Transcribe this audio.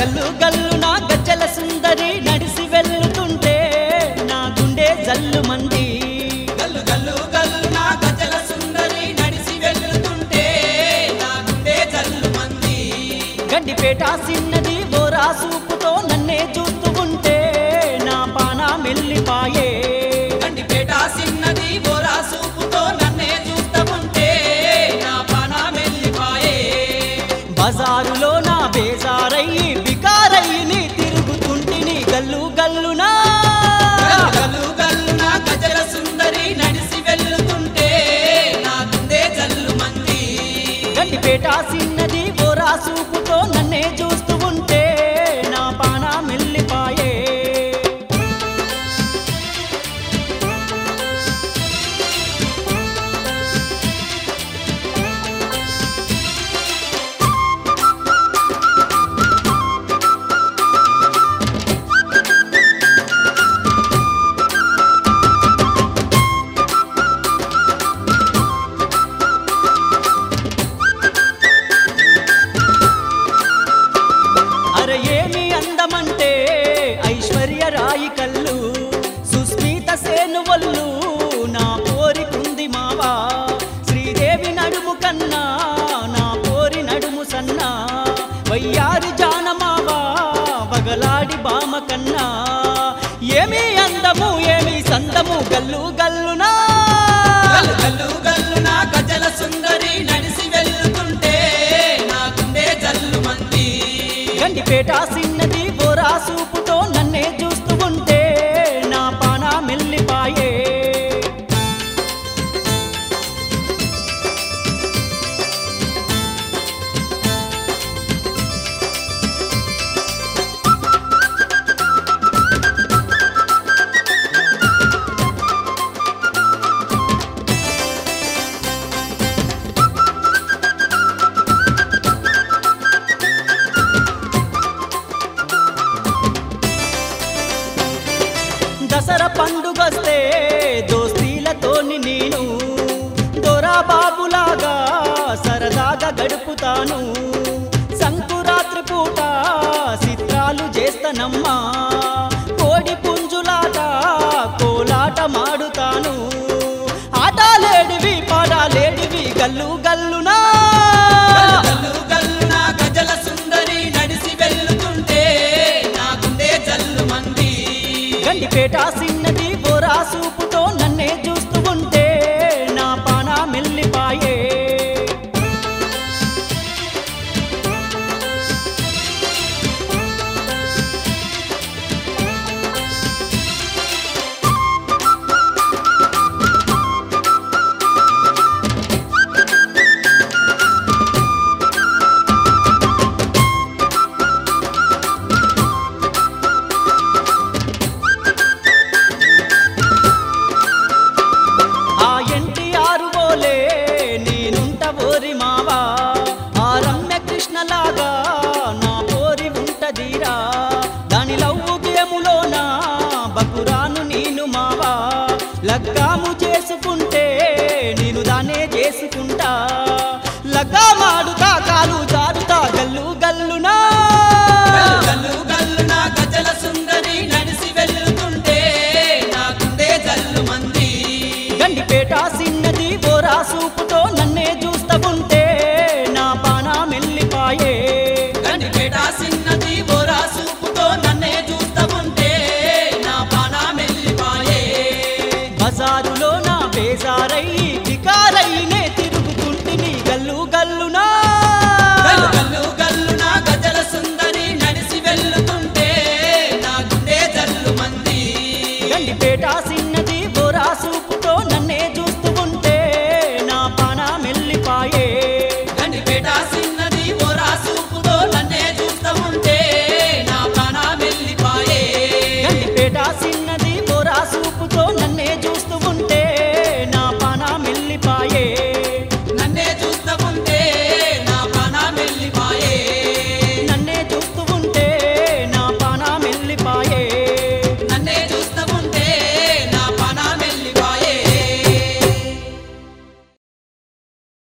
గల్లు గల్లు నా గజ్జల సుందరి నడిసి వెళ్తుంటే నా గుండె జల్లు మంది గల్లు గల్లు గల్లు నా గజల సుందరి నడిసి వెళ్తుంటే నా గుండె జల్లు మంది గడ్డిపేట సిన్నది బోరా సూపుతో నన్నే చూస్తూ ఉంటే నా పాన మెల్లిపాయే గండిపేట సిన్నది బోరా సూపుతో నన్నే చూస్తా ఉంటే నా పాన మెల్లిపాయే బజారులో నా బేజారయ్యి బికారయ్యి నీ తిరుగుతుంటిని గల్లు గల్లునా గల్లు గల్లు గల్లు నా గజల సుందరి నడిసి వెళ్తుంటే నా గుండె జల్లు మంది గడ్డిపేట సిన్నది బోరా సూపుతో నన్నే చూస్తూ ఉంటే నా పాన మెల్లిపాయే అరే ఏమి అందమంటే ఐశ్వర్య రాయి కళ్ళు సుస్మిత సేను వల్లు నా పోరికుంది మావా శ్రీదేవి నడుము కన్నా నా పోరి నడుము సన్నా వయ్యారి జానమావా బగలాడి బామ కన్నా ఏమి అందము ఏమి సందము గల్లు గల్లునా గల్లు గల్లు గల్లు నా గజల సుందరి నడిసి వెళ్తుంటే నా గుండె జల్లు మంది గండిపేట సిన్నది బోరా సూపుతో నన్నే చూస్తూ ఉంటే నా పాన మెల్లిపాయే దసరా పండుగొస్తే దోస్తీలతోని నేను దొరా బాబులాగా సరదాగా గడుపుతాను సంకురాత్రి పూట చిత్రాలు చేస్తానమ్మా కోడి పుంజులాట కోలాట మాడుతాను ఆటలేడివి పాడాలేడివి గల్లు గల్లునా గల్లు గల్లు నా గజల సుందరి నడిసి వెళ్తుంటే నా గుండె జల్లు మంది గండిపేట సిన్నది బోరా సూపుతో నన్నే చూస్తూ ఉంటే నా పాన మెల్లిపాయే ఆ ఎన్టీఆర్ ఓలే నేనుంట ఓరి మావా ఆ రమ్య కృష్ణలాగా నా పోరి ఉంటదిరా దాని లవ్వు గేములోన బకురాను నేను మావా లగ్గాము చేసుకుంటే నేను దానే చేసుకుంటా